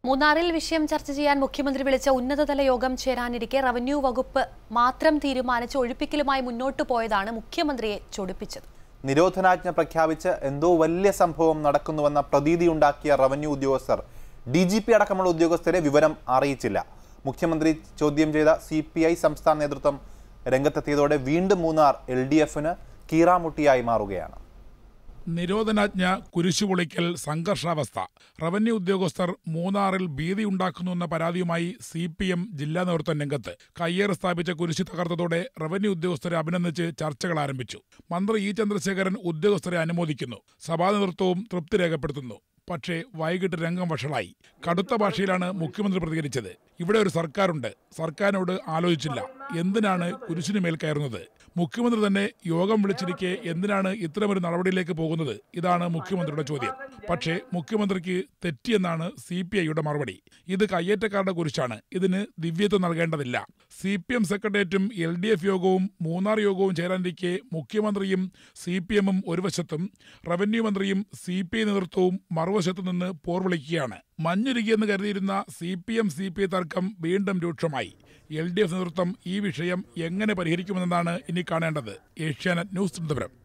മൂന്നാറിൽ വിഷയം ചർച്ച ചെയ്യാൻ മുഖ്യമന്ത്രി വിളിച്ച ഉന്നതതല യോഗം ചേരാനിരിക്കെ റവന്യൂ വകുപ്പ് മാത്രം തീരുമാനിച്ച് ഒഴിപ്പിക്കലുമായി മുന്നോട്ടു പോയതാണ് മുഖ്യമന്ത്രിയെ ചൊടിപ്പിച്ചത് നിരോധനാജ്ഞ പ്രഖ്യാപിച്ച് എന്തോ വലിയ സംഭവം നടക്കുന്നുവെന്ന പ്രതീതിയുണ്ടാക്കിയ റവന്യൂ ഉദ്യോഗസ്ഥർ ഡി ജി പി അടക്കമുള്ള ഉദ്യോഗസ്ഥരെ വിവരം അറിയിച്ചില്ല മുഖ്യമന്ത്രി ചോദ്യം ചെയ്ത സി പി ഐ സംസ്ഥാന നേതൃത്വം രംഗത്തെത്തിയതോടെ വീണ്ടും മൂന്നാർ എൽ ഡി എഫിന് കീറാമുട്ടിയായി മാറുകയാണ് നിരോധനാജ്ഞ കുരിശുപൊളിക്കൽ സംഘർഷാവസ്ഥ റവന്യൂ ഉദ്യോഗസ്ഥർ മൂന്നാറിൽ ഭീതി ഉണ്ടാക്കുന്നുവെന്ന പരാതിയുമായി സി പി എം ജില്ലാ നേതൃത്വം രംഗത്ത് കയ്യേറ് സ്ഥാപിച്ച കുരിശ് തകർത്തതോടെ റവന്യൂ ഉദ്യോഗസ്ഥരെ അഭിനന്ദിച്ച് ചർച്ചകൾ ആരംഭിച്ചു മന്ത്രി ഇ ചന്ദ്രശേഖരൻ ഉദ്യോഗസ്ഥരെ അനുമോദിക്കുന്നു സഭാ നേതൃത്വവും തൃപ്തി രേഖപ്പെടുത്തുന്നു പക്ഷേ വൈകിട്ട് രംഗം വഷളായി കടുത്ത ഭാഷയിലാണ് മുഖ്യമന്ത്രി പ്രതികരിച്ചത് ഇവിടെ ഒരു സർക്കാരുണ്ട് സർക്കാരിനോട് ആലോചിച്ചില്ല എന്തിനാണ് കുരിശിന് മേൽ കയറുന്നത് മുഖ്യമന്ത്രി തന്നെ യോഗം വിളിച്ചിരിക്കെ എന്തിനാണ് ഇത്തരമൊരു നടപടിയിലേക്ക് പോകുന്നത് ഇതാണ് മുഖ്യമന്ത്രിയുടെ ചോദ്യം പക്ഷേ മുഖ്യമന്ത്രിക്ക് തെറ്റിയെന്നാണ് സി പി ഐയുടെ മറുപടി ഇത് കയ്യേറ്റക്കാരുടെ കുരിശാണ് ഇതിന് ദിവ്യത്വം നൽകേണ്ടതില്ല സി പി എം സെക്രട്ടേറിയറ്റും എൽ ഡി എഫ് യോഗവും മൂന്നാർ യോഗവും ചേരാനിരിക്കെ മുഖ്യമന്ത്രിയും സി പി എമ്മും ഒരു വശത്തും റവന്യൂ മന്ത്രിയും സി പി ഐ നേതൃത്വവും മറുവശത്തു നിന്ന് പോർവിളിക്കുകയാണ് മഞ്ഞുരുകിയെന്ന് കരുതിയിരുന്ന C P M C P I തർക്കം വീണ്ടും രൂക്ഷമായി എൽ ഡി എഫ് നേതൃത്വം ഈ വിഷയം എങ്ങനെ പരിഹരിക്കുമെന്നതാണ് ഇനി കാണേണ്ടത് ഏഷ്യാനെറ്റ് ന്യൂസ് തിരുവനന്തപുരം